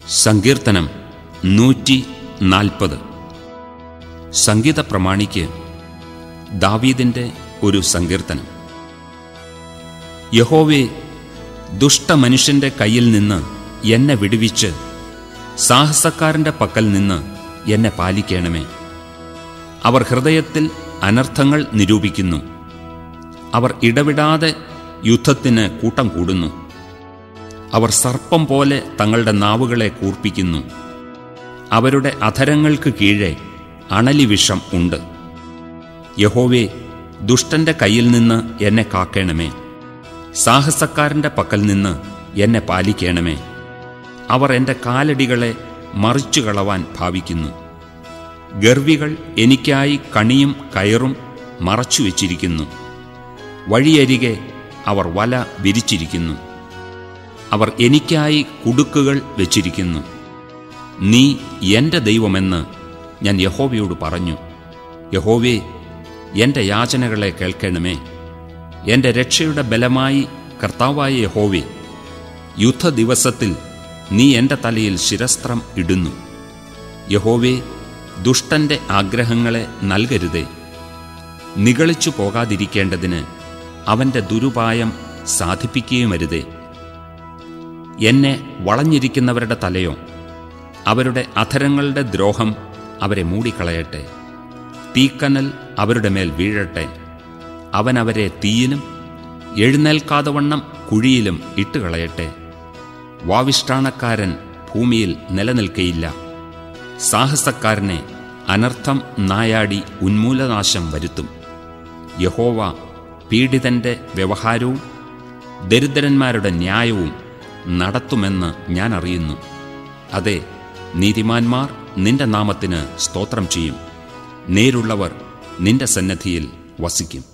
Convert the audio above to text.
സങ്കീർത്തനം നൂറ്റി നാൽപ്പത് സംഗീത പ്രമാണിക്ക് ദാവീദിൻ്റെ ഒരു സങ്കീർത്തനം യഹോവേ ദുഷ്ടമനുഷ്യന്റെ കയ്യിൽ നിന്ന് എന്നെ വിടുവിച്ച് സാഹസക്കാരന്റെ പക്കൽ നിന്ന് എന്നെ പാലിക്കണമേ അവർ ഹൃദയത്തിൽ അനർത്ഥങ്ങൾ നിരൂപിക്കുന്നു അവർ ഇടവിടാതെ യുദ്ധത്തിന് കൂട്ടം കൂടുന്നു അവർ സർപ്പം പോലെ തങ്ങളുടെ നാവുകളെ കൂർപ്പിക്കുന്നു അവരുടെ അധരങ്ങൾക്ക് കീഴെ അണലിവിഷം ഉണ്ട് യഹോവേ ദുഷ്ടന്റെ കയ്യിൽ നിന്ന് എന്നെ കാക്കേണമേ സാഹസക്കാരന്റെ പക്കൽ നിന്ന് എന്നെ പാലിക്കണമേ അവർ എൻ്റെ കാലടികളെ മറിച്ചു കളവാൻ ഭാവിക്കുന്നു ഗർവികൾ എനിക്കായി കണിയും കയറും മറച്ചു വച്ചിരിക്കുന്നു വഴിയരികെ അവർ വല വിരിച്ചിരിക്കുന്നു അവർ എനിക്കായി കുടുക്കുകൾ വെച്ചിരിക്കുന്നു നീ എൻ്റെ ദൈവമെന്ന് ഞാൻ യഹോവയോട് പറഞ്ഞു യഹോവേ എൻ്റെ യാചനകളെ കേൾക്കണമേ എൻ്റെ രക്ഷയുടെ ബലമായി കർത്താവായ യഹോവേ യുദ്ധദിവസത്തിൽ നീ എൻ്റെ തലയിൽ ശിരസ്ത്രം ഇടുന്നു യഹോവേ ദുഷ്ടന്റെ ആഗ്രഹങ്ങളെ നൽകരുതേ നിഗളിച്ചു പോകാതിരിക്കേണ്ടതിന് അവൻ്റെ ദുരുപായം സാധിപ്പിക്കുകയുമരുതേ എന്നെ വളഞ്ഞിരിക്കുന്നവരുടെ തലയോ അവരുടെ അധരങ്ങളുടെ ദ്രോഹം അവരെ മൂടിക്കളയട്ടെ തീക്കനൽ അവരുടെ മേൽ വീഴട്ടെ അവൻ അവരെ തീയിലും എഴുന്നേൽക്കാതെ വണ്ണം കുഴിയിലും ഇട്ടുകളയട്ടെ വാവിഷ്ടാണക്കാരൻ ഭൂമിയിൽ നിലനിൽക്കയില്ല സാഹസക്കാരനെ അനർത്ഥം നായാടി ഉന്മൂലനാശം വരുത്തും യഹോവ പീഡിതന്റെ വ്യവഹാരവും ദരിദ്രന്മാരുടെ ന്യായവും നടത്തുമെന്ന് ഞാൻ അറിയുന്നു അതെ നീതിമാന്മാർ നിന്റെ നാമത്തിന് സ്തോത്രം ചെയ്യും നേരുള്ളവർ നിന്റെ സന്നദ്ധിയിൽ വസിക്കും